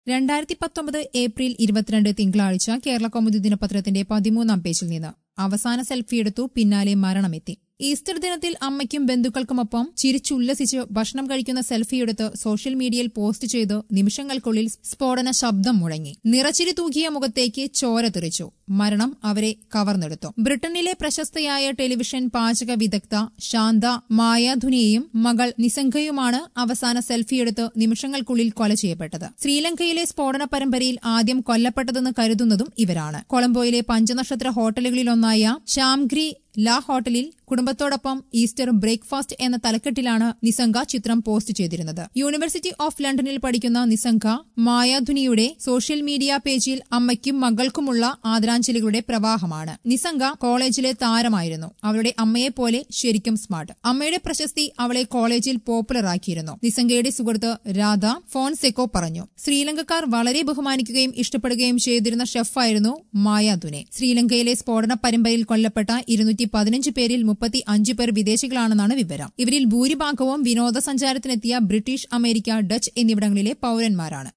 രണ്ടായിരത്തി പത്തൊമ്പത് ഏപ്രിൽ ഇരുപത്തിരണ്ട് തിങ്കളാഴ്ച കേരള കൗമുദി ദിനപത്രത്തിന്റെ പതിമൂന്നാം പേജിൽ നിന്ന് അവസാന സെൽഫി എടുത്തു പിന്നാലെ മരണമെത്തി ഈസ്റ്റർ ദിനത്തിൽ അമ്മയ്ക്കും ബന്ധുക്കൾക്കുമൊപ്പം ചിരിച്ചുല്ലസിച്ച് ഭക്ഷണം കഴിക്കുന്ന സെൽഫി എടുത്ത് സോഷ്യൽ മീഡിയയിൽ പോസ്റ്റ് ചെയ്ത് നിമിഷങ്ങൾക്കുള്ളിൽ സ്ഫോടന ശബ്ദം മുഴങ്ങി നിറച്ചിരി തൂക്കിയ മുഖത്തേക്ക് ചോര തെറിച്ചു മരണം അവരെ കവർന്നെടുത്തു ബ്രിട്ടനിലെ പ്രശസ്തയായ ടെലിവിഷൻ പാചക വിദഗ്ധ ശാന്ത മായാധുനിയെയും മകൾ നിസംഗയുമാണ് അവസാന സെൽഫിയെടുത്ത് നിമിഷങ്ങൾക്കുള്ളിൽ കൊല ചെയ്യപ്പെട്ടത് ശ്രീലങ്കയിലെ സ്ഫോടന പരമ്പരയിൽ ആദ്യം കൊല്ലപ്പെട്ടതെന്ന് കരുതുന്നതും ഇവരാണ് കൊളംബോയിലെ പഞ്ചനക്ഷത്ര ഹോട്ടലുകളിലൊന്നായ ശ്യാംഗ്രി ലാ ഹോട്ടലിൽ കുടുംബത്തോടൊപ്പം ഈസ്റ്റർ ബ്രേക്ക്ഫാസ്റ്റ് എന്ന തലക്കെട്ടിലാണ് നിസംഗ ചിത്രം പോസ്റ്റ് ചെയ്തിരുന്നത് യൂണിവേഴ്സിറ്റി ഓഫ് ലണ്ടനിൽ പഠിക്കുന്ന നിസംഗ മായാധുനിയുടെ സോഷ്യൽ മീഡിയ പേജിൽ അമ്മയ്ക്കും മകൾക്കുമുള്ള ആദരാഞ്ജലികളുടെ പ്രവാഹമാണ് നിസംഗ കോളേജിലെ താരമായിരുന്നു അവളുടെ അമ്മയെപ്പോലെ ശരിക്കും സ്മാർട്ട് അമ്മയുടെ പ്രശസ്തി അവളെ കോളേജിൽ പോപ്പുലറാക്കിയിരുന്നു നിസംഗയുടെ സുഹൃത്ത് രാധ ഫോൺസെക്കോ പറഞ്ഞു ശ്രീലങ്കക്കാർ വളരെ ബഹുമാനിക്കുകയും ഇഷ്ടപ്പെടുകയും ചെയ്തിരുന്ന ഷെഫായിരുന്നു മായാധുനെ ശ്രീലങ്കയിലെ സ്ഫോടന പരമ്പരയിൽ കൊല്ലപ്പെട്ട ഇരുന്നൂറ്റി പതിനഞ്ച് പേരിൽ മുപ്പത്തി അഞ്ച് പേർ വിദേശികളാണെന്നാണ് വിവരം ഇവരിൽ ഭൂരിഭാഗവും വിനോദസഞ്ചാരത്തിനെത്തിയ ബ്രിട്ടീഷ് അമേരിക്ക ഡച്ച് എന്നിവിടങ്ങളിലെ പൌരന്മാരാണ്